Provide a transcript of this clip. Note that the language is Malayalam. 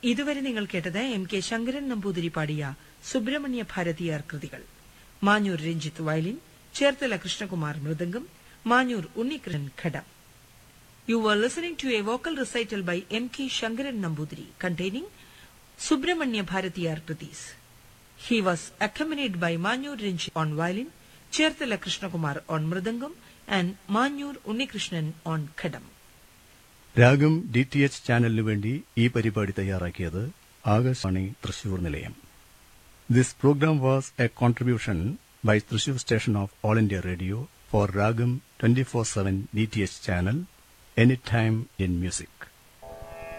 ഇതുവരെ നിങ്ങൾ കേട്ടത് എം കെ ശങ്കരൻ നമ്പൂതിരി പാടിയ സുബ്രഹ്മണ്യ ഭാരതിയാർ കൃതികൾ Manjoor Ranjith violin Cherthala Krishnakumar mridangam Manjoor Unnikrishnan ghatam you were listening to a vocal recital by M K Sankaran Namboothiri containing Subramania Bharathiyar kritis He was accompanied by Manyur Rinchi on violin, Cherthala Krishnakumar on mridangam, and Manyur Unnikrishnan on khadam. Raagam D T H ചാനലിനു വേണ്ടി ഈ പരിപാടി തയ്യാറാക്കിയത് ആകാശവാണി തൃശൂർ നിലയം this program was a contribution by Thrissur station of All India Radio for Raagam twenty four seven D T H channel any time in music